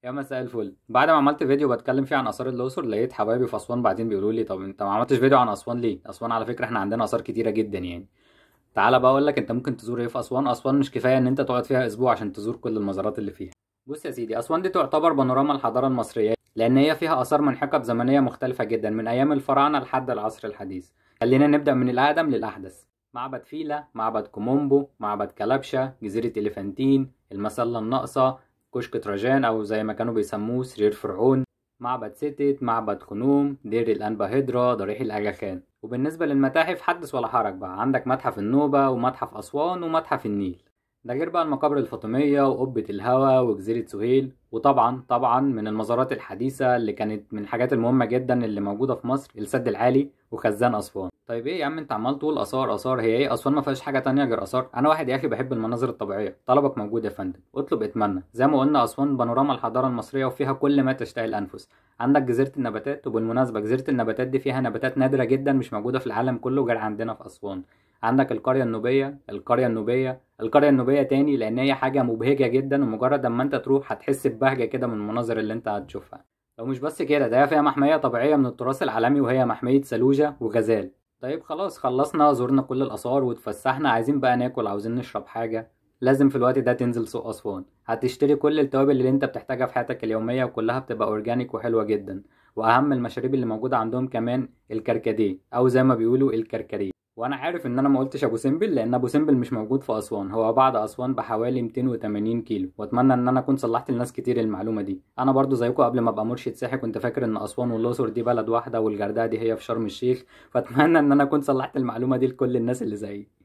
يا مساء الفل بعد ما عملت فيديو بتكلم فيه عن اثار الاقصر لقيت حبايبي في اسوان بعدين بيقولوا لي طب انت ما عملتش فيديو عن اسوان ليه اسوان على فكره احنا عندنا اثار كتيره جدا يعني تعالى بقى اقول لك انت ممكن تزور ايه في اسوان اسوان مش كفايه ان انت تقعد فيها اسبوع عشان تزور كل المزارات اللي فيها بص يا سيدي اسوان دي تعتبر بانوراما الحضاره المصريه لان هي فيها اثار من حقب زمنيه مختلفه جدا من ايام الفراعنه لحد العصر الحديث خلينا نبدا من الاقدم للاحدث معبد فيلا معبد كومومبو معبد كلبشة جزيرة إليفانتين المسلة الناقصة كشك تراجان أو زي ما كانوا بيسموه سرير فرعون معبد ستت معبد خنوم دير الأنبا هيدرا ضريح الأجا خان وبالنسبة للمتاحف حدث ولا حرج بقى عندك متحف النوبة ومتحف أسوان ومتحف النيل ده غير بقى المقابر الفاطمية وقبة الهوى وجزيرة سهيل وطبعا طبعا من المزارات الحديثة اللي كانت من الحاجات المهمة جدا اللي موجودة في مصر السد العالي وخزان أسوان طيب ايه يا عم انت عمال تقول اثار اثار هي ايه اسوان ما فيهاش حاجه تانية غير اثار انا واحد يا اخي بحب المناظر الطبيعيه طلبك موجود يا فندم اطلب اتمنى زي ما قلنا اسوان بانوراما الحضاره المصريه وفيها كل ما تشتهي الانفس عندك جزيره النباتات وبالمناسبه جزيره النباتات دي فيها نباتات نادره جدا مش موجوده في العالم كله غير عندنا في اسوان عندك القريه النوبيه القريه النوبيه القريه النوبيه تاني لان هي حاجه مبهجه جدا ومجرد اما انت تروح هتحس ببهجه كده من المناظر اللي انت هتشوفها لو مش بس كده ده فيها محميه طبيعيه من التراث العالمي وهي محميه سلوجة وغزال طيب خلاص خلصنا زورنا كل الآثار واتفسحنا عايزين بقى ناكل عاوزين نشرب حاجة لازم في الوقت ده تنزل سوق أسوان هتشتري كل التوابل اللي انت بتحتاجها في حياتك اليومية وكلها بتبقى أورجانيك وحلوة جدا وأهم المشاريب اللي موجودة عندهم كمان الكركديه أو زي ما بيقولوا الكركديه وانا عارف ان انا ما قلتش ابو سمبل لان ابو سمبل مش موجود في اسوان هو بعد اسوان بحوالي 280 كيلو واتمنى ان انا اكون صلحت لناس كتير المعلومه دي انا برضو زيكم قبل ما ابقى مرشد سياحي كنت فاكر ان اسوان والاقصر دي بلد واحده والجردقه دي هي في شرم الشيخ فاتمنى ان انا اكون صلحت المعلومه دي لكل الناس اللي زيي